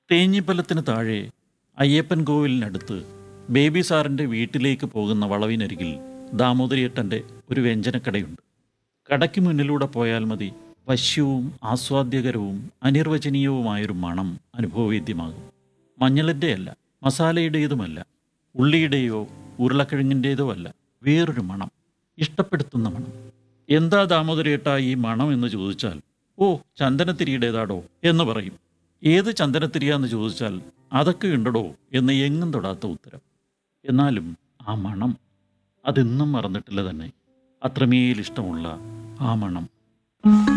തേഞ്ഞിപ്പലത്തിന് താഴെ അയ്യപ്പൻ കോവിലിനടുത്ത് ബേബി സാറിൻ്റെ വീട്ടിലേക്ക് പോകുന്ന വളവിനരികിൽ ദാമോദരിയേട്ടൻ്റെ ഒരു വ്യഞ്ജനക്കടയുണ്ട് കടയ്ക്ക് മുന്നിലൂടെ പോയാൽ മതി വശ്യവും ആസ്വാദ്യകരവും അനിർവചനീയവുമായൊരു മണം അനുഭവവേദ്യമാകും മഞ്ഞളിൻ്റെയല്ല മസാലയുടേതുമല്ല ഉള്ളിയുടെയോ ഉരുളക്കിഴങ്ങിൻ്റേതോ അല്ല വേറൊരു മണം ഇഷ്ടപ്പെടുത്തുന്ന മണം എന്താ ദാമോദരേട്ട ഈ മണം എന്ന് ചോദിച്ചാൽ ഓ ചന്ദനത്തിരിയുടേതാടോ എന്ന് പറയും ഏത് ചന്ദനത്തിരിയാന്ന് ചോദിച്ചാൽ അതൊക്കെ ഉണ്ടടോ എന്ന് എങ്ങും തൊടാത്ത ഉത്തരം എന്നാലും ആ മണം അതെന്നും മറന്നിട്ടില്ല തന്നെ അത്രമേൽ ഇഷ്ടമുള്ള ആ മണം